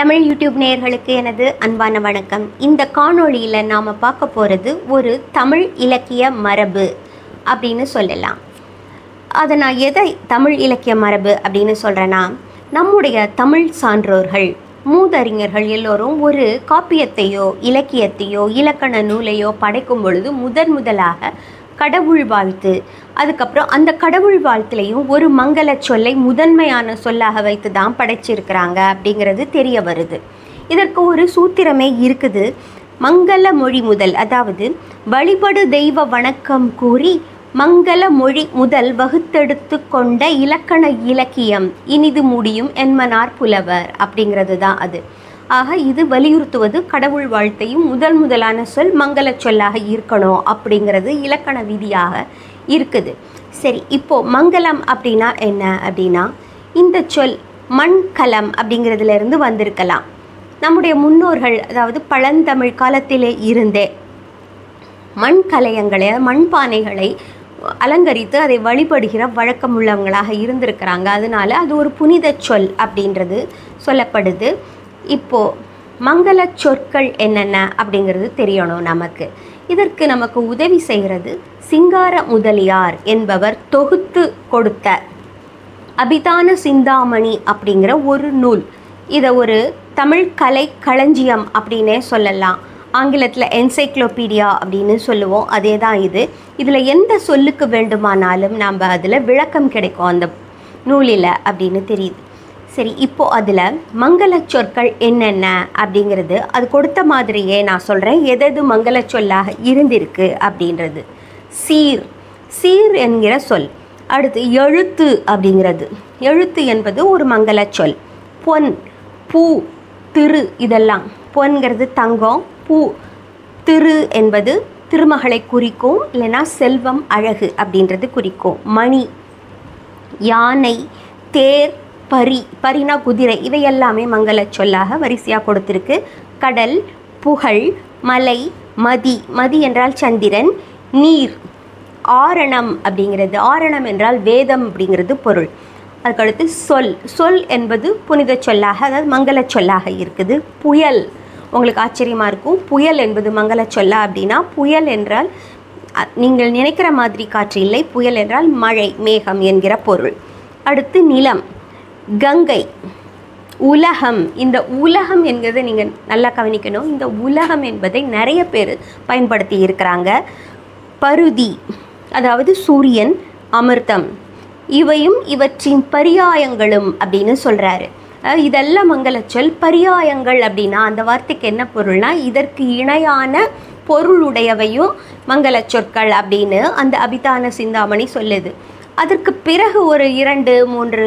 Tamil YouTube நேயர்களுக்கு எனது அன்பான வணக்கம் இந்த காணொளியில் நாம் பார்க்க போகிறது ஒரு தமிழ் இலக்கிய மரபு அப்படின்னு சொல்லலாம் அதை நான் எதை தமிழ் இலக்கிய மரபு அப்படின்னு சொல்கிறேன்னா நம்முடைய தமிழ் சான்றோர்கள் மூதறிஞர்கள் எல்லோரும் ஒரு காப்பியத்தையோ இலக்கியத்தையோ இலக்கண நூலையோ படைக்கும் பொழுது முதன் முதலாக கடவுள் வாழ்த்து அதுக்கப்புறம் அந்த கடவுள் வாழ்த்துலையும் ஒரு மங்கள சொல்லை முதன்மையான சொல்லாக வைத்து தான் படைச்சிருக்கிறாங்க அப்படிங்கிறது தெரிய வருது இதற்கு ஒரு சூத்திரமே இருக்குது மங்கள மொழி முதல் அதாவது வழிபடு தெய்வ வணக்கம் கூறி மங்கள மொழி முதல் வகுத்தெடுத்து கொண்ட இலக்கண இலக்கியம் இனிது முடியும் என்மனார் புலவர் அப்படிங்கிறது தான் அது ஆக இது வலியுறுத்துவது கடவுள் வாழ்த்தையும் முதல் முதலான சொல் மங்கள சொல்லாக இருக்கணும் அப்படிங்கிறது இலக்கண விதியாக இருக்குது சரி இப்போ மங்களம் அப்படின்னா என்ன அப்படின்னா இந்த சொல் மண்கலம் அப்படிங்கிறதுல இருந்து வந்திருக்கலாம் நம்முடைய முன்னோர்கள் அதாவது பழந்தமிழ் காலத்திலே இருந்தே மண் கலையங்களை மண்பானைகளை அலங்கரித்து அதை வழிபடுகிற வழக்கம் உள்ளவங்களாக இருந்திருக்கிறாங்க அதனால அது ஒரு புனித சொல் அப்படின்றது சொல்லப்படுது இப்போ மங்கள சொற்கள் என்னென்ன அப்படிங்கிறது தெரியணும் நமக்கு இதற்கு நமக்கு உதவி செய்கிறது சிங்கார முதலியார் என்பவர் தொகுத்து கொடுத்த அபிதான சிந்தாமணி அப்படிங்கிற ஒரு நூல் இதை ஒரு தமிழ் கலை களஞ்சியம் அப்படின்னே சொல்லலாம் ஆங்கிலத்தில் என்சைக்ளோபீடியா அப்படின்னு சொல்லுவோம் அதே தான் இது இதில் எந்த சொல்லுக்கு வேண்டுமானாலும் நாம் அதில் விளக்கம் கிடைக்கும் அந்த நூலில் அப்படின்னு தெரியுது சரி இப்போ அதில் மங்கள சொற்கள் என்னென்ன அப்படிங்கிறது அது கொடுத்த மாதிரியே நான் சொல்கிறேன் எதது மங்கள சொல்லாக இருந்திருக்கு அப்படின்றது சீர் சீர் என்கிற சொல் அடுத்து எழுத்து அப்படிங்கிறது எழுத்து என்பது ஒரு மங்கள சொல் பொன் பூ திரு இதெல்லாம் பொன்கிறது தங்கம் பூ திரு என்பது திருமகளை குறிக்கும் இல்லைன்னா செல்வம் அழகு அப்படின்றது குறிக்கும் மணி யானை தேர் பரி பரினா குதிரை இவை எல்லாமே மங்கள சொல்லாக வரிசையாக கொடுத்துருக்கு கடல் புகழ் மலை மதி மதி என்றால் சந்திரன் நீர் ஆரணம் அப்படிங்கிறது ஆரணம் என்றால் வேதம் அப்படிங்கிறது பொருள் அதுக்கடுத்து சொல் சொல் என்பது புனித சொல்லாக அதாவது மங்கள சொல்லாக இருக்குது புயல் உங்களுக்கு ஆச்சரியமாக இருக்கும் புயல் என்பது மங்கள சொல்லா அப்படின்னா புயல் என்றால் அ- நீங்கள் நினைக்கிற மாதிரி காற்று இல்லை புயல் என்றால் மழை மேகம் என்கிற பொருள் அடுத்து நிலம் கங்கை உலகம் இந்த உலகம் என்கிறதை நீங்கள் நல்லா கவனிக்கணும் இந்த உலகம் என்பதை நிறைய பேர் பயன்படுத்தி இருக்கிறாங்க பருதி அதாவது சூரியன் அமிர்தம் இவையும் இவற்றின் பரியாயங்களும் அப்படின்னு சொல்கிறாரு இதெல்லாம் மங்களச்சொல் பரியாயங்கள் அப்படின்னா அந்த வார்த்தைக்கு என்ன பொருள்னா இதற்கு இணையான பொருளுடையவையும் மங்கள சொற்கள் அப்படின்னு அந்த அபிதான சிந்தாமணி சொல்லுது அதற்கு பிறகு ஒரு இரண்டு மூன்று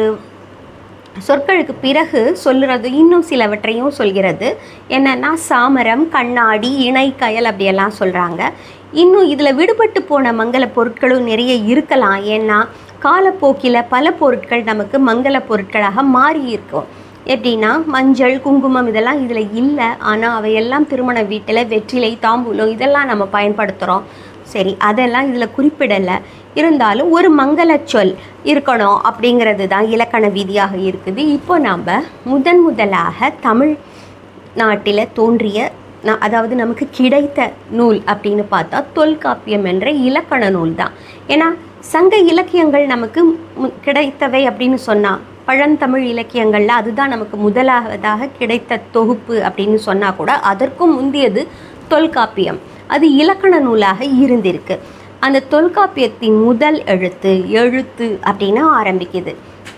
சொற்களுக்கு பிறகு சொல்லுறது இன்னும் சிலவற்றையும் சொல்கிறது என்னன்னா சாமரம் கண்ணாடி இணை கயல் அப்படியெல்லாம் சொல்கிறாங்க இன்னும் இதில் விடுபட்டு போன மங்கள பொருட்களும் நிறைய இருக்கலாம் ஏன்னா காலப்போக்கில் பல பொருட்கள் நமக்கு மங்கள பொருட்களாக மாறி இருக்கும் எப்படின்னா மஞ்சள் குங்குமம் இதெல்லாம் இதில் இல்லை ஆனால் அவையெல்லாம் திருமண வீட்டில் வெற்றிலை தாம்பூலம் இதெல்லாம் நம்ம பயன்படுத்துகிறோம் சரி அதெல்லாம் இதில் குறிப்பிடலை இருந்தாலும் ஒரு மங்கள சொல் இருக்கணும் அப்படிங்கிறது தான் இலக்கண விதியாக இருக்குது இப்போ நாம் முதன் முதலாக தமிழ் நாட்டில் தோன்றிய நா- அதாவது நமக்கு கிடைத்த நூல் அப்படின்னு பார்த்தா தொல்காப்பியம் என்ற இலக்கண நூல் தான் ஏன்னா சங்க இலக்கியங்கள் நமக்கு மு- கிடைத்தவை அப்படின்னு சொன்னால் பழந்தமிழ் இலக்கியங்களில் அதுதான் நமக்கு முதலாவதாக கிடைத்த தொகுப்பு அப்படின்னு சொன்னால் கூட அதற்கும் முந்தியது தொல்காப்பியம் அது இலக்கண நூலாக இருந்திருக்கு அந்த தொல்காப்பியத்தின் முதல் எழுத்து எழுத்து அப்படின்னு ஆரம்பிக்குது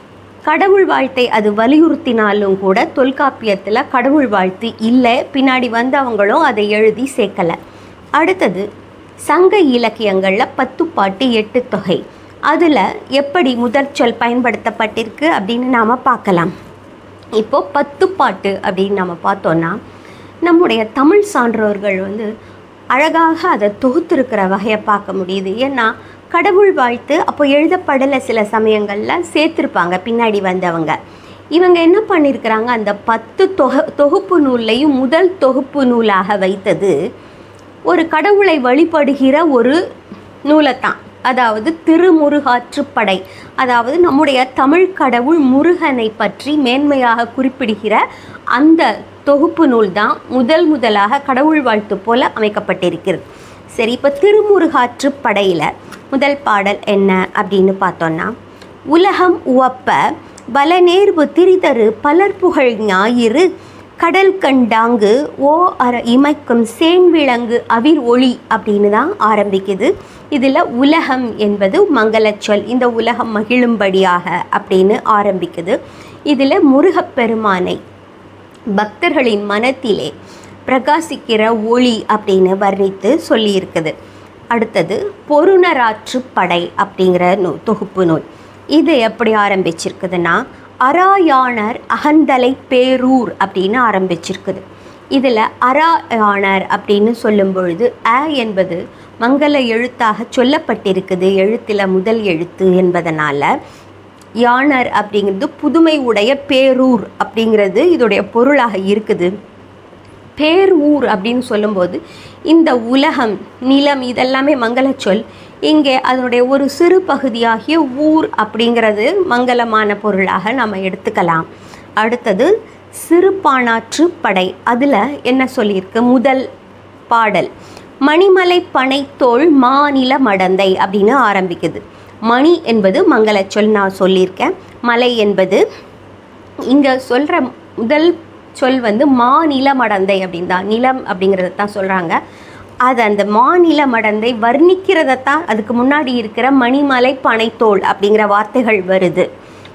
கடவுள் வாழ்த்தை அது வலியுறுத்தினாலும் கூட தொல்காப்பியத்தில் கடவுள் வாழ்த்து இல்லை பின்னாடி வந்தவங்களும் அதை எழுதி சேர்க்கலை அடுத்தது சங்க இலக்கியங்களில் பத்துப்பாட்டு எட்டு தொகை அதில் எப்படி முதற் சொல் பயன்படுத்தப்பட்டிருக்கு அப்படின்னு நாம் பார்க்கலாம் இப்போ பத்துப்பாட்டு அப்படின்னு நம்ம பார்த்தோன்னா நம்முடைய தமிழ் சான்றோர்கள் வந்து அழகாக அதை தொகுத்திருக்கிற வகையை பார்க்க முடியுது ஏன்னா கடவுள் வாழ்த்து அப்போ எழுதப்படலை சில சமயங்களில் சேர்த்துருப்பாங்க பின்னாடி வந்தவங்க இவங்க என்ன பண்ணியிருக்கிறாங்க அந்த பத்து தொக தொகுப்பு நூல்லையும் முதல் தொகுப்பு நூலாக வைத்தது ஒரு கடவுளை வழிபடுகிற ஒரு நூலைத்தான் அதாவது திருமுருகாற்றுப்படை அதாவது நம்முடைய தமிழ் கடவுள் முருகனை பற்றி மேன்மையாக குறிப்பிடுகிற அந்த தொகுப்பு நூல் தான் முதல் முதலாக கடவுள் வாழ்த்து போல அமைக்கப்பட்டிருக்கிறது சரி இப்போ திருமுருகாற்றுப்படையில் முதல் பாடல் என்ன அப்படின்னு பார்த்தோன்னா உலகம் உவப்ப பலநேர்வு திரிதரு பலர் புகழ் ஞாயிறு கடல் கண்டாங்கு ஓ அற இமைக்கும் சேன்விளங்கு அவிர் ஒளி அப்படின்னு தான் ஆரம்பிக்குது இதில் உலகம் என்பது மங்களச்சொல் இந்த உலகம் மகிழும்படியாக அப்படின்னு ஆரம்பிக்குது இதில் முருகப்பெருமானை பக்தர்களின் மனத்திலே பிரகாசிக்கிற ஒளி அப்படின்னு வர்ணித்து சொல்லியிருக்குது அடுத்தது பொருணராற்று படை அப்படிங்கிற நூ தொகுப்பு நூல் இது எப்படி ஆரம்பிச்சிருக்குதுன்னா அராயாணர் அகந்தலை பேரூர் அப்படின்னு ஆரம்பிச்சிருக்குது இதில் அராயாணர் அப்படின்னு சொல்லும் பொழுது அ என்பது மங்கள எழுத்தாக சொல்லப்பட்டிருக்குது எழுத்தில் முதல் எழுத்து என்பதனால யானர் அப்படிங்கிறது புதுமை உடைய பேரூர் அப்படிங்கிறது இதோடைய பொருளாக இருக்குது பேர் ஊர் அப்படின்னு சொல்லும்போது இந்த உலகம் நிலம் இதெல்லாமே மங்களச் சொல் இங்கே அதனுடைய ஒரு சிறு பகுதியாகிய ஊர் அப்படிங்கிறது மங்களமான பொருளாக நம்ம எடுத்துக்கலாம் அடுத்தது சிறுபானாற்று படை அதில் என்ன சொல்லியிருக்கு முதல் பாடல் மணிமலை பனைத்தோள் மாநில மடந்தை அப்படின்னு ஆரம்பிக்குது மணி என்பது மங்களச் சொல் நான் சொல்லியிருக்கேன் மலை என்பது இங்கே சொல்கிற முதல் சொல் வந்து மாநில மடந்தை அப்படின்னு தான் நிலம் அப்படிங்கிறத தான் சொல்கிறாங்க அது அந்த மாநில மடந்தை வர்ணிக்கிறதைத்தான் அதுக்கு முன்னாடி இருக்கிற மணிமலை பனைத்தோள் அப்படிங்கிற வார்த்தைகள் வருது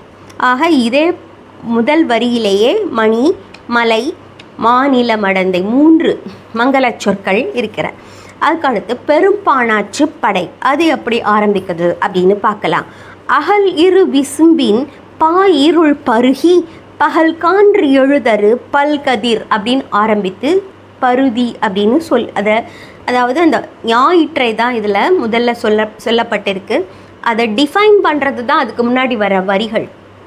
ஆக இதே முதல் வரியிலேயே மணி மலை மாநில மடந்தை மூன்று மங்களச் சொற்கள் இருக்கிற அதுக்கடுத்து பெரும்பானாற்று படை அது எப்படி ஆரம்பிக்குது அப்படின்னு பார்க்கலாம் அகல் இரு விசும்பின் பா இருள் பருகி பகல் கான்று எழுதரு பல்கதிர் அப்படின்னு ஆரம்பித்து பருதி அப்படின்னு சொல் அதை அதாவது அந்த ஞாயிற்றை தான் இதில் முதல்ல சொல்ல சொல்லப்பட்டிருக்கு அதை டிஃபைன் பண்ணுறது தான் அதுக்கு முன்னாடி வர வரிகள்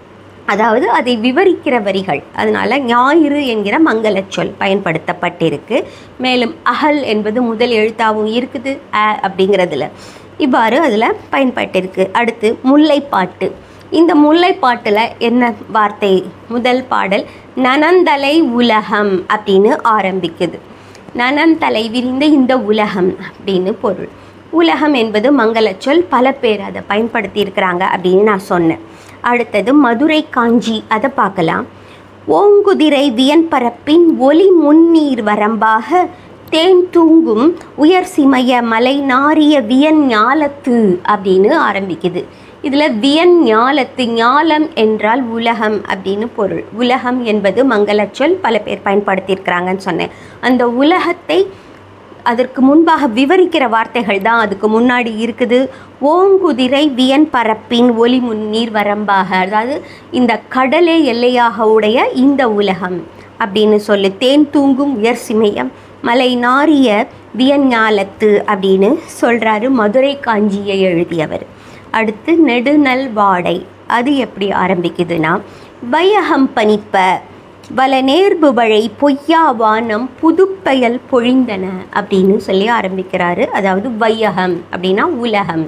அதாவது அதை விவரிக்கிற வரிகள் அதனால் ஞாயிறு என்கிற மங்களச் சொல் பயன்படுத்தப்பட்டிருக்கு மேலும் அகல் என்பது முதல் எழுத்தாகவும் இருக்குது அ அப்படிங்கிறதுல இவ்வாறு அதில் பயன்பட்டிருக்கு அடுத்து முல்லைப்பாட்டு இந்த முல்லைப்பாட்டில் என்ன வார்த்தை முதல் பாடல் நனந்தலை உலகம் அப்படின்னு ஆரம்பிக்குது நனந்தலை விரிந்த இந்த உலகம் அப்படின்னு பொருள் உலகம் என்பது மங்களச் சொல் பல பேர் அதை பயன்படுத்தி இருக்கிறாங்க அப்படின்னு நான் சொன்னேன் அடுத்தது மதுரை காஞ்சி அதை பார்க்கலாம் ஓங்குதிரை வியன் பரப்பின் ஒளி முன்னீர் வரம்பாக தேன் தூங்கும் உயர் சிமய மலை நாரிய வியன் ஞாலத்து அப்படின்னு ஆரம்பிக்குது இதில் வியன் ஞாலத்து ஞாலம் என்றால் உலகம் அப்படின்னு பொருள் உலகம் என்பது மங்களச் சொல் பல பேர் பயன்படுத்தியிருக்கிறாங்கன்னு சொன்னேன் அந்த உலகத்தை அதற்கு முன்பாக விவரிக்கிற வார்த்தைகள் தான் அதுக்கு முன்னாடி இருக்குது ஓங்குதிரை வியன் பரப்பின் ஒளி முன்னீர் வரம்பாக அதாவது இந்த கடலே எல்லையாக உடைய இந்த உலகம் அப்படின்னு சொல்லி தேன் தூங்கும் உயர் சிமயம் மலை நாரிய வியஞ்ஞாலத்து அப்படின்னு சொல்கிறாரு மதுரை காஞ்சியை எழுதியவர் அடுத்து நெடுநல் வாடை அது எப்படி ஆரம்பிக்குதுன்னா வையகம் பனிப்ப வல நேர்புபழை பொய்யா வானம் புதுப்பெயல் பொழிந்தன அப்படின்னு சொல்லி ஆரம்பிக்கிறாரு அதாவது வையகம் அப்படின்னா உலகம்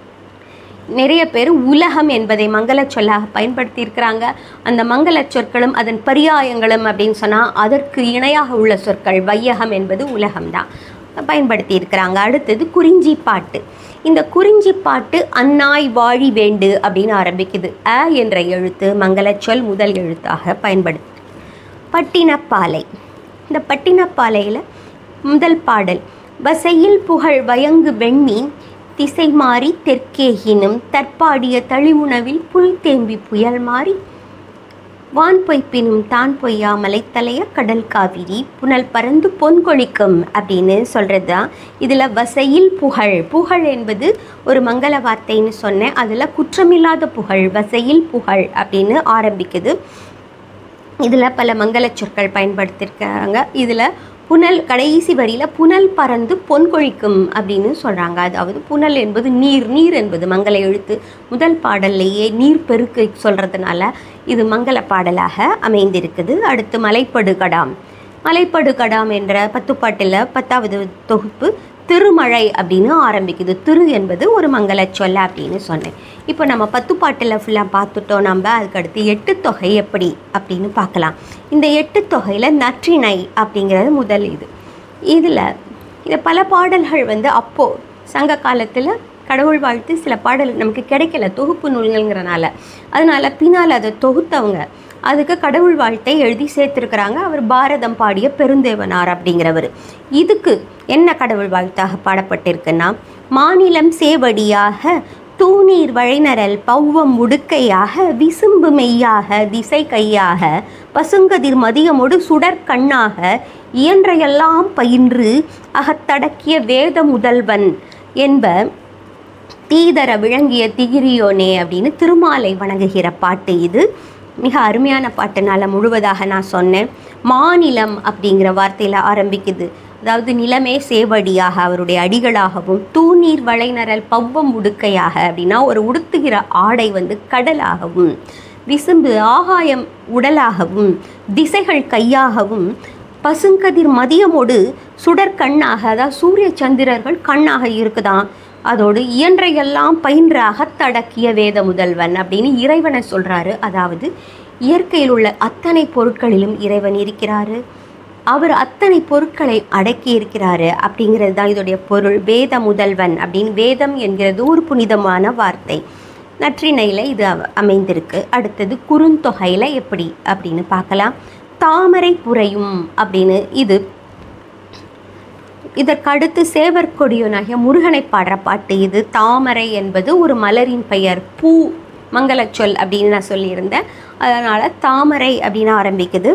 நிறைய பேர் உலகம் என்பதை மங்களச் சொல்லாக பயன்படுத்தி இருக்கிறாங்க அந்த மங்களச் சொற்களும் அதன் பரியாயங்களும் அப்படின்னு சொன்னால் அதற்கு இணையாக உள்ள சொற்கள் வையகம் என்பது உலகம்தான் பயன்படுத்தி இருக்கிறாங்க அடுத்தது குறிஞ்சி பாட்டு இந்த குறிஞ்சி பாட்டு அன்னாய் வாழி வேண்டு அப்படின்னு ஆரம்பிக்குது அ என்ற எழுத்து மங்களச் சொல் முதல் எழுத்தாக பயன்படுத்து பட்டினப்பாலை இந்த பட்டினப்பாலையில் முதல் பாடல் வசையில் புகழ் வயங்கு வெண்மீன் திசை மாறி தெற்கேகினும் தற்பாடிய தழிவுணவில் புல் தேம்பி புயல் மாறி வான் பொய்ப்பினும் தான் பொய்யா மலைத்தலைய கடல் காவிரி புனல் பறந்து பொன் கொழிக்கும் அப்படின்னு சொல்கிறது தான் இதில் வசையில் புகழ் புகழ் என்பது ஒரு மங்கள வார்த்தைன்னு சொன்னேன் அதில் குற்றமில்லாத புகழ் வசையில் புகழ் அப்படின்னு ஆரம்பிக்குது இதில் பல மங்களச் சொற்கள் பயன்படுத்தியிருக்காங்க இதில் புனல் கடைசி வரியில் புனல் பறந்து பொன் கொழிக்கும் அப்படின்னு சொல்கிறாங்க அதாவது புனல் என்பது நீர் நீர் என்பது மங்கள எழுத்து முதல் பாடல்லையே நீர் பெருக்கு சொல்கிறதுனால இது மங்கள பாடலாக அமைந்திருக்குது அடுத்து மலைப்படுகடாம் மலைப்படுகடாம் என்ற பத்துப்பாட்டில் பத்தாவது தொகுப்பு திருமழை அப்படின்னு ஆரம்பிக்குது திரு என்பது ஒரு மங்கள சொல் அப்படின்னு சொன்னேன் இப்போ நம்ம பத்து பாட்டில் ஃபுல்லாக பார்த்துட்டோம் நம்ம அதுக்கடுத்து எட்டு தொகை எப்படி அப்படின்னு பார்க்கலாம் இந்த எட்டு தொகையில் நற்றிணை அப்படிங்கிறது முதல் இது இதில் இது பல பாடல்கள் வந்து அப்போது சங்க காலத்தில் கடவுள் வாழ்த்து சில பாடல் நமக்கு கிடைக்கல தொகுப்பு நூல்கள்ங்கிறனால அதனால பின்னால் அதை தொகுத்தவங்க அதுக்கு கடவுள் வாழ்த்தை எழுதி சேர்த்துருக்குறாங்க அவர் பாரதம் பாடிய பெருந்தேவனார் அப்படிங்கிறவர் இதுக்கு என்ன கடவுள் வாழ்த்தாக பாடப்பட்டிருக்குன்னா மாநிலம் சேவடியாக தூநீர் வழிநரல் பௌவம் உடுக்கையாக விசும்பு மெய்யாக திசை கையாக பசுங்கதிர் மதியமொடு சுடர் கண்ணாக இயன்றையெல்லாம் பயின்று அகத்தடக்கிய வேத முதல்வன் என்ப தீதர விளங்கிய திகிரியோனே அப்படின்னு திருமாலை வணங்குகிற பாட்டு இது மிக அருமையான பாட்டுனால முழுவதாக நான் சொன்னேன் மாநிலம் அப்படிங்கிற வார்த்தையில் ஆரம்பிக்குது அதாவது நிலமே சேவடியாக அவருடைய அடிகளாகவும் தூநீர் வளைநரல் பவ்வம் உடுக்கையாக அப்படின்னா ஒரு உடுத்துகிற ஆடை வந்து கடலாகவும் விசும்பு ஆகாயம் உடலாகவும் திசைகள் கையாகவும் பசுங்கதிர் மதியமோடு சுடர் கண்ணாக அதாவது சூரிய சந்திரர்கள் கண்ணாக இருக்குதாம் அதோடு இயன்றையெல்லாம் பயின்ற அகத்தடக்கிய வேத முதல்வன் அப்படின்னு இறைவனை சொல்கிறாரு அதாவது இயற்கையில் உள்ள அத்தனை பொருட்களிலும் இறைவன் இருக்கிறாரு அவர் அத்தனை பொருட்களை அடக்கி இருக்கிறாரு அப்படிங்கிறது தான் இதோடைய பொருள் வேத முதல்வன் அப்படின்னு வேதம் என்கிறது ஒரு புனிதமான வார்த்தை நற்றிணையில் இது அவ- அமைந்திருக்கு அடுத்தது குறுந்தொகையில் எப்படி அப்படின்னு பார்க்கலாம் தாமரை புரையும் அப்படின்னு இது இதற்கடுத்து சேவர் கொடியோனாகிய முருகனை பாடுற பாட்டு இது தாமரை என்பது ஒரு மலரின் பெயர் பூ மங்களச் சொல் அப்படின்னு நான் சொல்லியிருந்தேன் அதனால் தாமரை அப்படின்னு ஆரம்பிக்குது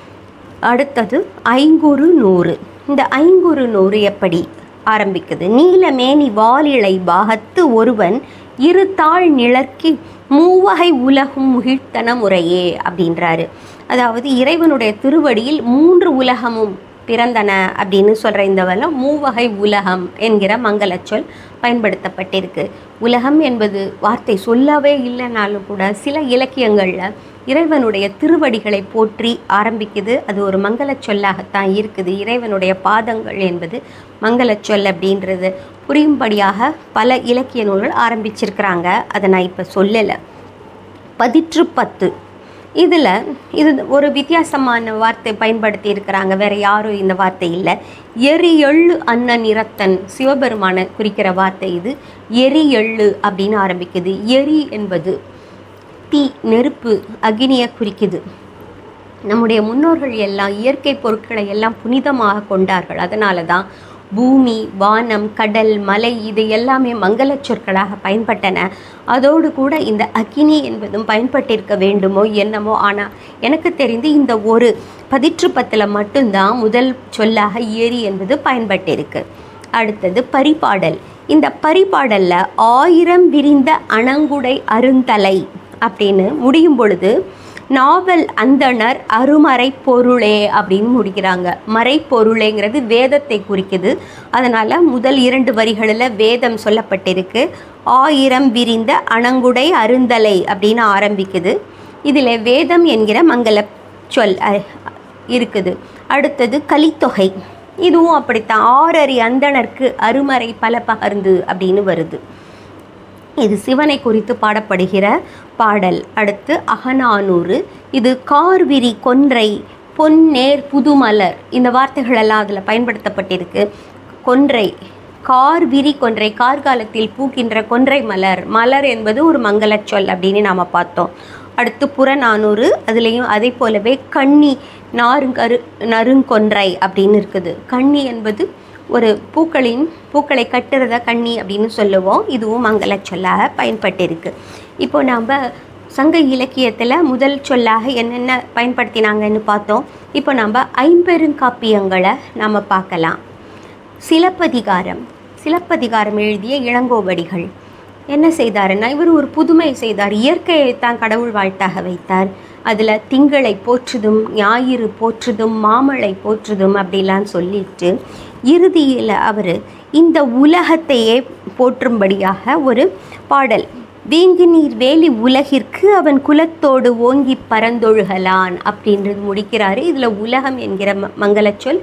அடுத்தது ஐங்குறு நூறு இந்த ஐங்குறு நூறு எப்படி ஆரம்பிக்குது நீலமேனி வாலிழை பாகத்து ஒருவன் இரு தாழ் நிழற்கி மூவகை உலகும் முகிழ்த்தன முறையே அப்படின்றாரு அதாவது இறைவனுடைய திருவடியில் மூன்று உலகமும் பிறந்தன அப்படின்னு சொல்கிற இந்த வல்லம் மூவகை உலகம் என்கிற மங்களச் சொல் பயன்படுத்தப்பட்டிருக்கு உலகம் என்பது வார்த்தை சொல்லவே இல்லைனாலும் கூட சில இலக்கியங்களில் இறைவனுடைய திருவடிகளை போற்றி ஆரம்பிக்குது அது ஒரு மங்களச் சொல்லாகத்தான் இருக்குது இறைவனுடைய பாதங்கள் என்பது மங்களச் சொல் அப்படின்றது புரியும்படியாக பல இலக்கிய நூல்கள் ஆரம்பிச்சிருக்கிறாங்க அதை நான் இப்போ சொல்லலை பதிற்று பத்து இதில் இது ஒரு வித்தியாசமான வார்த்தை பயன்படுத்தி இருக்கிறாங்க வேற யாரும் இந்த வார்த்தை இல்லை எரி எள்ளு அன்ன நிறத்தன் சிவபெருமானை குறிக்கிற வார்த்தை இது எரி எள்ளு அப்படின்னு ஆரம்பிக்குது எரி என்பது தீ நெருப்பு அக்னியை குறிக்குது நம்முடைய முன்னோர்கள் எல்லாம் இயற்கை பொருட்களை எல்லாம் புனிதமாக கொண்டார்கள் அதனால தான் பூமி வானம் கடல் மலை இது எல்லாமே மங்களச் சொற்களாக பயன்பட்டன அதோடு கூட இந்த அக்னி என்பதும் பயன்பட்டிருக்க வேண்டுமோ என்னமோ ஆனால் எனக்கு தெரிந்து இந்த ஒரு பதிற்று பத்தில் மட்டும்தான் முதல் சொல்லாக ஏரி என்பது பயன்பட்டிருக்கு அடுத்தது பரிபாடல் இந்த பரிபாடலில் ஆயிரம் விரிந்த அணங்குடை அருந்தலை அப்படின்னு முடியும் பொழுது நாவல் அந்தணர் அருமறை பொருளே அப்படின்னு முடிக்கிறாங்க மறைப்பொருளேங்கிறது வேதத்தை குறிக்குது அதனால் முதல் இரண்டு வரிகளில் வேதம் சொல்லப்பட்டிருக்கு ஆயிரம் விரிந்த அணங்குடை அருந்தலை அப்படின்னு ஆரம்பிக்குது இதில் வேதம் என்கிற மங்கள சொல் அ, இருக்குது அடுத்தது கலித்தொகை இதுவும் அப்படித்தான் ஆறறி அந்தணர்க்கு அருமறை பல பகர்ந்து அப்படின்னு வருது இது சிவனை குறித்து பாடப்படுகிற பாடல் அடுத்து அகநானூறு இது கார்விரி கொன்றை பொன்னேர் புதுமலர் இந்த வார்த்தைகள் எல்லாம் அதில் பயன்படுத்தப்பட்டிருக்கு கொன்றை கார்விரி கொன்றை கார்காலத்தில் பூக்கின்ற கொன்றை மலர் மலர் என்பது ஒரு மங்களச் சொல் அப்படின்னு நாம் பார்த்தோம் அடுத்து புறநானூறு அதுலேயும் அதே போலவே கண்ணி நாருங்கரு நறுங்கொன்றை அப்படின்னு இருக்குது கண்ணி என்பது ஒரு பூக்களின் பூக்களை கட்டுறத கண்ணி அப்படின்னு சொல்லுவோம் இதுவும் மங்களச் சொல்லாக பயன்பட்டிருக்கு இப்போ நாம் சங்க இலக்கியத்தில் முதல் சொல்லாக என்னென்ன பயன்படுத்தினாங்கன்னு பார்த்தோம் இப்போ நம்ம ஐம்பெருங்காப்பியங்களை நாம் பார்க்கலாம் சிலப்பதிகாரம் சிலப்பதிகாரம் எழுதிய இளங்கோவடிகள் என்ன செய்தாருன்னா இவர் ஒரு புதுமை செய்தார் இயற்கையை தான் கடவுள் வாழ்த்தாக வைத்தார் அதில் திங்களை போற்றுதும் ஞாயிறு போற்றுதும் மாமழை போற்றுதும் அப்படிலாம் சொல்லிட்டு இறுதியில் அவர் இந்த உலகத்தையே போற்றும்படியாக ஒரு பாடல் வீங்கு நீர் வேலி உலகிற்கு அவன் குலத்தோடு ஓங்கி பரந்தொழுகலான் அப்படின்றது முடிக்கிறாரு இதில் உலகம் என்கிற ம மங்களச் சொல்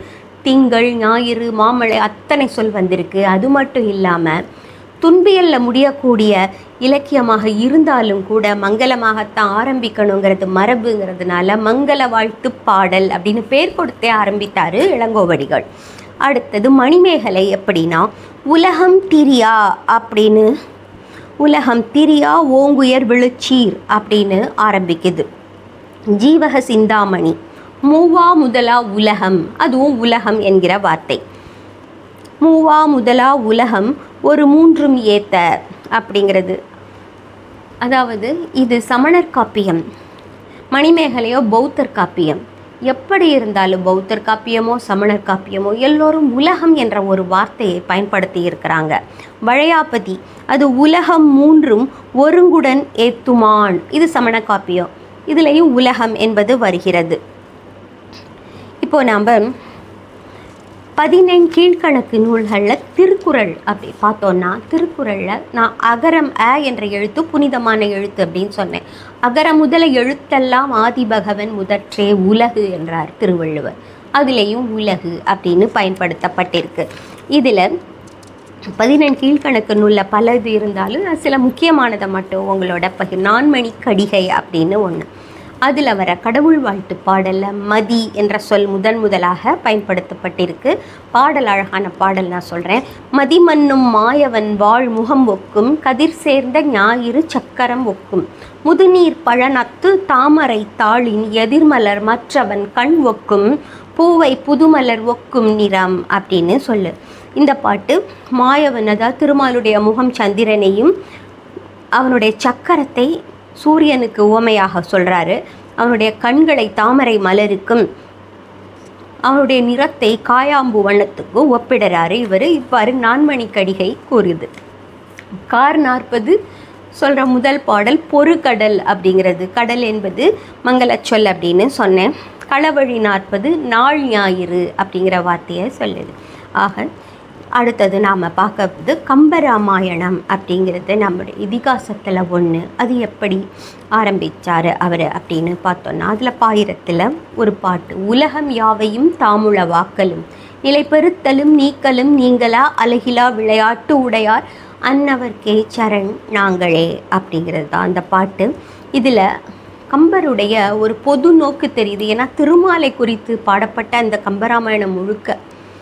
திங்கள் ஞாயிறு மாமழை அத்தனை சொல் வந்திருக்கு அது மட்டும் இல்லாமல் துன்பியல்ல முடியக்கூடிய இலக்கியமாக இருந்தாலும் கூட மங்களமாகத்தான் ஆரம்பிக்கணுங்கிறது மரபுங்கிறதுனால மங்கள வாழ்த்து பாடல் அப்படின்னு பேர் கொடுத்தே ஆரம்பித்தாரு இளங்கோவடிகள் அடுத்தது மணிமேகலை எப்படின்னா உலகம் திரியா அப்படின்னு உலகம் திரியா ஓங்குயர் விழுச்சீர் அப்படின்னு ஆரம்பிக்குது ஜீவக சிந்தாமணி மூவா முதலா உலகம் அதுவும் உலகம் என்கிற வார்த்தை மூவா முதலா உலகம் ஒரு மூன்றும் ஏத்த அப்படிங்கிறது அதாவது இது சமணர் காப்பியம் மணிமேகலையோ பௌத்தர் காப்பியம் எப்படி இருந்தாலும் பௌத்தர் காப்பியமோ சமணர் காப்பியமோ எல்லோரும் உலகம் என்ற ஒரு வார்த்தையை பயன்படுத்தி இருக்கிறாங்க வளையாபதி அது உலகம் மூன்றும் ஒருங்குடன் ஏத்துமான் இது சமண காப்பியம் இதுலேயும் உலகம் என்பது வருகிறது இப்போ நாம் பதினெண் கீழ்கணக்கு நூல்களில் திருக்குறள் அப்படி பார்த்தோன்னா திருக்குறளில் நான் அகரம் அ என்ற எழுத்து புனிதமான எழுத்து அப்படின்னு சொன்னேன் அகர முதல எழுத்தெல்லாம் ஆதிபகவன் முதற்றே உலகு என்றார் திருவள்ளுவர் அதுலேயும் உலகு அப்படின்னு பயன்படுத்தப்பட்டிருக்கு இதில் பதினெண் கீழ்கணக்கு நூலில் பல இது இருந்தாலும் நான் சில முக்கியமானதை மட்டும் உங்களோட பகிர் நான்மணி கடிகை அப்படின்னு ஒன்று அதில் வர கடவுள் வாழ்த்து பாடலில் மதி என்ற சொல் முதன் முதலாக பயன்படுத்தப்பட்டிருக்கு பாடல் அழகான பாடல் நான் சொல்கிறேன் மதிமன்னும் மாயவன் வாழ் முகம் ஒக்கும் கதிர் சேர்ந்த ஞாயிறு சக்கரம் ஒக்கும் முதுநீர் பழனத்து தாமரை தாளின் எதிர்மலர் மற்றவன் கண் ஒக்கும் பூவை புதுமலர் ஒக்கும் நிறம் அப்படின்னு சொல்லு இந்த பாட்டு மாயவன் அதாவது திருமாலுடைய முகம் சந்திரனையும் அவனுடைய சக்கரத்தை சூரியனுக்கு உவமையாக சொல்கிறாரு அவனுடைய கண்களை தாமரை மலருக்கும் அவனுடைய நிறத்தை காயாம்பு வண்ணத்துக்கு ஒப்பிடுறாரு இவர் இவ்வாறு நான்மணி கடிகை கூறுது கார் நாற்பது சொல்கிற முதல் பாடல் பொறுகடல் அப்படிங்கிறது கடல் என்பது மங்களச் சொல் அப்படின்னு சொன்னேன் களவழி நாற்பது நாள் ஞாயிறு அப்படிங்கிற வார்த்தையை சொல்லுது ஆக அடுத்தது நாம் பார்க்கறது கம்பராமாயணம் அப்படிங்கிறது நம்முடைய இதிகாசத்தில் ஒன்று அது எப்படி ஆரம்பித்தார் அவர் அப்படின்னு பார்த்தோன்னா அதில் பாயிரத்தில் ஒரு பாட்டு உலகம் யாவையும் தாமுள வாக்கலும் நிலைப்பெறுத்தலும் நீக்கலும் நீங்களா அழகிலா விளையாட்டு உடையார் அன்னவர்க்கே சரண் நாங்களே அப்படிங்கிறது தான் அந்த பாட்டு இதில் கம்பருடைய ஒரு பொது நோக்கு தெரியுது ஏன்னா திருமாலை குறித்து பாடப்பட்ட அந்த கம்பராமாயணம் முழுக்க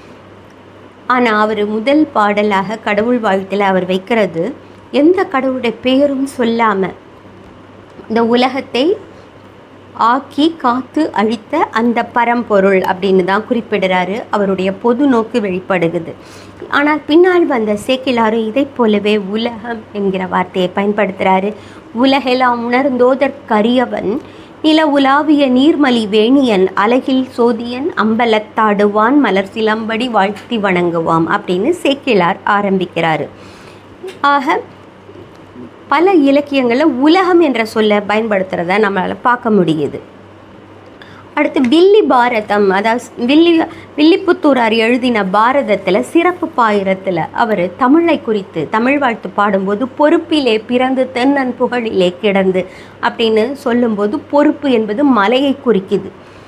ஆனால் அவர் முதல் பாடலாக கடவுள் வாழ்த்தில் அவர் வைக்கிறது எந்த கடவுளுடைய பெயரும் சொல்லாமல் இந்த உலகத்தை ஆக்கி காத்து அழித்த அந்த பரம்பொருள் அப்படின்னு தான் குறிப்பிடுறாரு அவருடைய பொது நோக்கு வெளிப்படுகுது ஆனால் பின்னால் வந்த சேக்கிலாரும் இதைப் போலவே உலகம் என்கிற வார்த்தையை பயன்படுத்துகிறாரு உலகெல்லாம் உணர்ந்தோதற்கரியவன் நில உலாவிய நீர்மலி வேணியன் அலகில் சோதியன் அம்பலத்தாடுவான் மலர் சிலம்படி வாழ்த்தி வணங்குவாம் அப்படின்னு சேக்கிலார் ஆரம்பிக்கிறாரு ஆக பல இலக்கியங்களில் உலகம் என்ற சொல்லை பயன்படுத்துகிறத நம்மளால் பார்க்க முடியுது அடுத்து வில்லி பாரதம் அதாவது வில்லி வில்லிபுத்தூரார் எழுதின பாரதத்தில் சிறப்பு பாயிரத்தில் அவர் தமிழை குறித்து தமிழ் வாழ்த்து பாடும்போது பொறுப்பிலே பிறந்து தென்னன் புகழிலே கிடந்து அப்படின்னு சொல்லும்போது பொறுப்பு என்பது மலையை குறிக்குது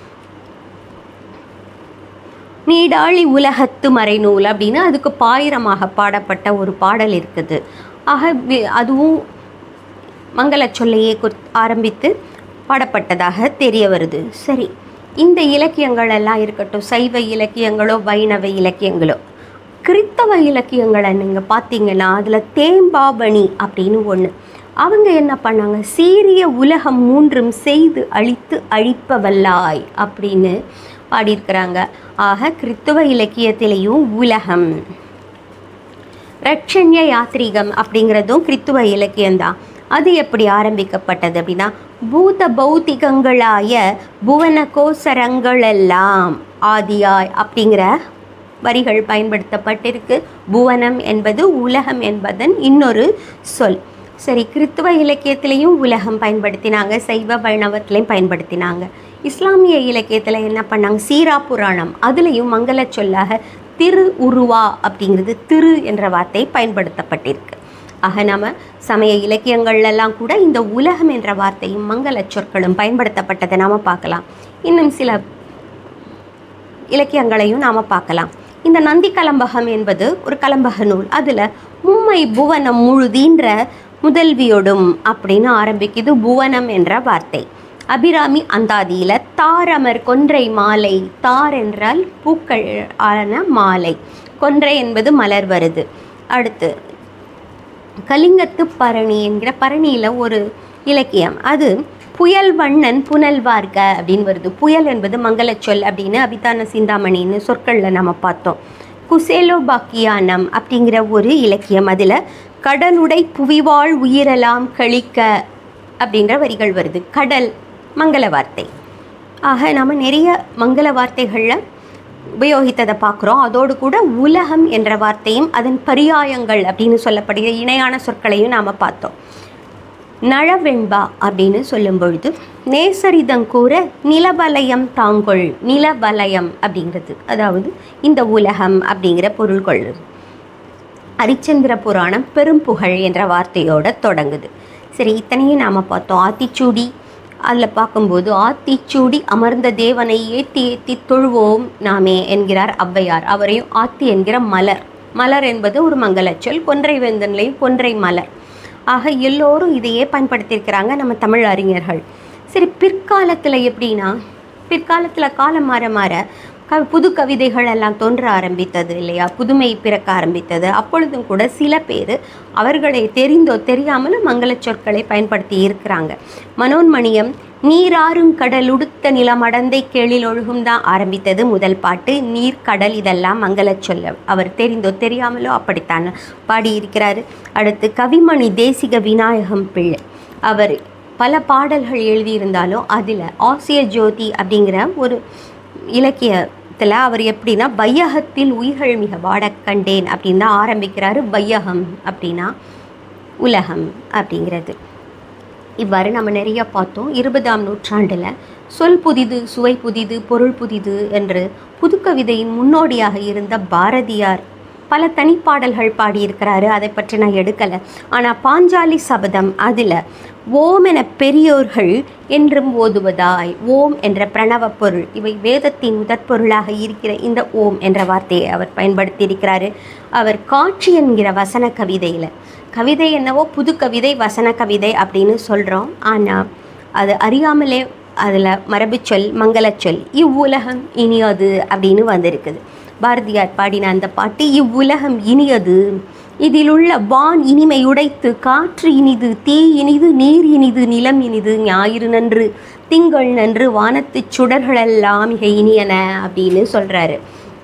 நீடாழி உலகத்து மறைநூல் அப்படின்னு அதுக்கு பாயிரமாக பாடப்பட்ட ஒரு பாடல் இருக்குது ஆக வி- அதுவும் மங்களச் சொல்லையே குறி ஆரம்பித்து பாடப்பட்டதாக தெரிய வருது சரி இந்த இலக்கியங்கள் எல்லாம் இருக்கட்டும் சைவ இலக்கியங்களோ வைணவ இலக்கியங்களோ கிறித்தவ இலக்கியங்களை நீங்கள் பார்த்தீங்கன்னா அதில் தேம்பாபணி அப்படின்னு ஒன்று அவங்க என்ன பண்ணாங்க சீரிய உலகம் மூன்றும் செய்து அழித்து அழிப்பவல்லாய் அப்படின்னு பாடியிருக்கிறாங்க ஆக கிறித்துவ இலக்கியத்திலேயும் உலகம் ரட்சண்ய யாத்ரீகம் அப்படிங்கிறதும் கிறித்துவ இலக்கியம்தான் அது எப்படி ஆரம்பிக்கப்பட்டது அப்படின்னா பூத பௌத்திகங்களாய புவன கோசரங்களெல்லாம் ஆதியாய் அப்படிங்கிற வரிகள் பயன்படுத்தப்பட்டிருக்கு புவனம் என்பது உலகம் என்பதன் இன்னொரு சொல் சரி கிறித்துவ இலக்கியத்திலையும் உலகம் பயன்படுத்தினாங்க சைவ வைணவத்திலையும் பயன்படுத்தினாங்க இஸ்லாமிய இலக்கியத்தில் என்ன பண்ணாங்க சீரா புராணம் அதுலேயும் மங்களச் சொல்லாக திரு உருவா அப்படிங்கிறது திரு என்ற வார்த்தை பயன்படுத்தப்பட்டிருக்கு ஆக நாம சமய இலக்கியங்கள்லாம் கூட இந்த உலகம் என்ற வார்த்தையும் மங்களச் சொற்களும் பயன்படுத்தப்பட்டதை நாம பார்க்கலாம் இன்னும் சில இலக்கியங்களையும் நாம் பார்க்கலாம் இந்த நந்தி கலம்பகம் என்பது ஒரு கலம்பக நூல் அதில் மும்மை புவனம் முழுதின்ற முதல்வியொடும் அப்படின்னு ஆரம்பிக்குது புவனம் என்ற வார்த்தை அபிராமி அந்தாதியில் தாரமர் கொன்றை மாலை தார் என்றால் பூக்கள் ஆன மாலை கொன்றை என்பது மலர் வருது அடுத்து கலிங்கத்து பரணி என்கிற பரணியில் ஒரு இலக்கியம் அது புயல் வண்ணன் புனல்வார்க அப்படின்னு வருது புயல் என்பது மங்களச்சொல் அப்படின்னு அபிதான சிந்தாமணின்னு சொற்களில் நம்ம பார்த்தோம் குசேலோபாக்கியானம் அப்படிங்கிற ஒரு இலக்கியம் அதில் கடலுடை புவிவாழ் உயிரெல்லாம் கழிக்க அப்படின்ற வரிகள் வருது கடல் மங்கள வார்த்தை ஆக நாம் நிறைய மங்கள வார்த்தைகளில் உபயோகித்ததை பார்க்குறோம் அதோடு கூட உலகம் என்ற வார்த்தையும் அதன் பரியாயங்கள் அப்படின்னு சொல்லப்படுகிற இணையான சொற்களையும் நாம் பார்த்தோம் நழவெண்பா அப்படின்னு சொல்லும் பொழுது நேசரிதங்கூற நிலவலயம் தாங்கொள் நிலவலயம் அப்படிங்கிறது அதாவது இந்த உலகம் அப்படிங்கிற பொருள் கொள்ளும் ஹரிச்சந்திர புராணம் பெரும்புகழ் என்ற வார்த்தையோட தொடங்குது சரி இத்தனையும் நாம் பார்த்தோம் ஆத்திச்சூடி அதில் பார்க்கும்போது ஆத்திச்சூடி அமர்ந்த தேவனை ஏத்தி ஏத்தி தொழுவோம் நாமே என்கிறார் ஔவையார் அவரையும் ஆத்தி என்கிற மலர் மலர் என்பது ஒரு மங்களச்சொல் கொன்றை வேந்தன்லையும் கொன்றை மலர் ஆக எல்லோரும் இதையே பயன்படுத்தியிருக்கிறாங்க நம்ம தமிழ் அறிஞர்கள் சரி பிற்காலத்தில் எப்படின்னா பிற்காலத்தில் காலம் மாற மாற க புது கவிதைகள் எல்லாம் தோன்ற ஆரம்பித்தது இல்லையா புதுமை பிறக்க ஆரம்பித்தது அப்பொழுதும் கூட சில பேர் அவர்களை தெரிந்தோ தெரியாமலோ மங்களச் சொற்களை பயன்படுத்தி இருக்கிறாங்க மனோன்மணியம் நீராறும் கடல் உடுத்த நிலமடந்தை கேளில் ஒழுகும் தான் ஆரம்பித்தது முதல் பாட்டு நீர் கடல் இதெல்லாம் மங்களச் சொல்ல அவர் தெரிந்தோ தெரியாமலோ அப்படித்தான் பாடியிருக்கிறாரு அடுத்து கவிமணி தேசிக விநாயகம் பிள்ளை அவர் பல பாடல்கள் எழுதியிருந்தாலும் அதில் ஆசிய ஜோதி அப்படிங்கிற ஒரு இலக்கியத்தில் அவர் எப்படின்னா வையகத்தில் உயிர்கள் மிக வாடக் கண்டேன் அப்படின்னு தான் ஆரம்பிக்கிறாரு வையகம் அப்படின்னா உலகம் அப்படிங்கிறது இவ்வாறு நம்ம நிறைய பார்த்தோம் இருபதாம் நூற்றாண்டில் சொல் புதிது சுவை புதிது பொருள் புதிது என்று புதுக்கவிதையின் முன்னோடியாக இருந்த பாரதியார் பல தனிப்பாடல்கள் பாடியிருக்கிறாரு அதை பற்றி நான் எடுக்கலை ஆனால் பாஞ்சாலி சபதம் அதில் ஓம் என பெரியோர்கள் என்றும் ஓதுவதாய் ஓம் என்ற பிரணவ பொருள் இவை வேதத்தின் முதற் பொருளாக இருக்கிற இந்த ஓம் என்ற வார்த்தையை அவர் பயன்படுத்தியிருக்கிறாரு அவர் காட்சி என்கிற வசன கவிதையில் கவிதை என்னவோ புது கவிதை வசன கவிதை அப்படின்னு சொல்கிறோம் ஆனால் அது அறியாமலே அதில் மரபுச்சொல் மங்களச்சொல் இவ்வுலகம் இனியது அப்படின்னு வந்திருக்குது பாரதியார் பாடின அந்த பாட்டு இவ்வுலகம் இனியது இதிலுள்ள வான் இனிமை உடைத்து காற்று இனிது தீ இனிது நீர் இனிது நிலம் இனிது ஞாயிறு நன்று திங்கள் நன்று வானத்துச் சுடர்களெல்லாம் மிக இனியன அப்படின்னு சொல்கிறாரு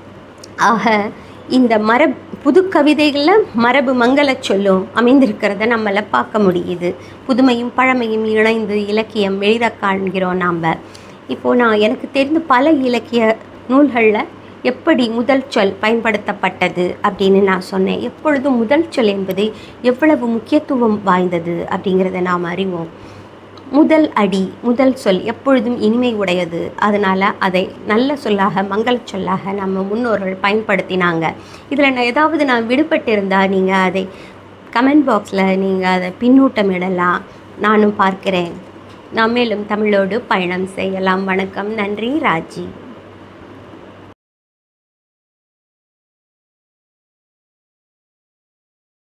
ஆக இந்த மரப் புது கவிதைகளில் மரபு மங்களச் சொல்லும் அமைந்திருக்கிறத நம்மள பார்க்க முடியுது புதுமையும் பழமையும் இணைந்து இலக்கியம் எழுத காண்கிறோம் நாம் இப்போது நான் எனக்கு தெரிந்த பல இலக்கிய நூல்களில் எப்படி முதல் சொல் பயன்படுத்தப்பட்டது அப்படின்னு நான் சொன்னேன் எப்பொழுதும் முதல் சொல் என்பது எவ்வளவு முக்கியத்துவம் வாய்ந்தது அப்படிங்கிறத நாம் அறிவோம் முதல் அடி முதல் சொல் எப்பொழுதும் இனிமை உடையது அதனால் அதை நல்ல சொல்லாக மங்களச் சொல்லாக நம்ம முன்னோர்கள் பயன்படுத்தினாங்க இதில் நான் ஏதாவது நான் விடுபட்டிருந்தால் நீங்கள் அதை கமெண்ட் பாக்ஸில் நீங்கள் அதை பின்னூட்டமிடலாம் நானும் பார்க்கிறேன் நாம் மேலும் தமிழோடு பயணம் செய்யலாம் வணக்கம் நன்றி ராஜி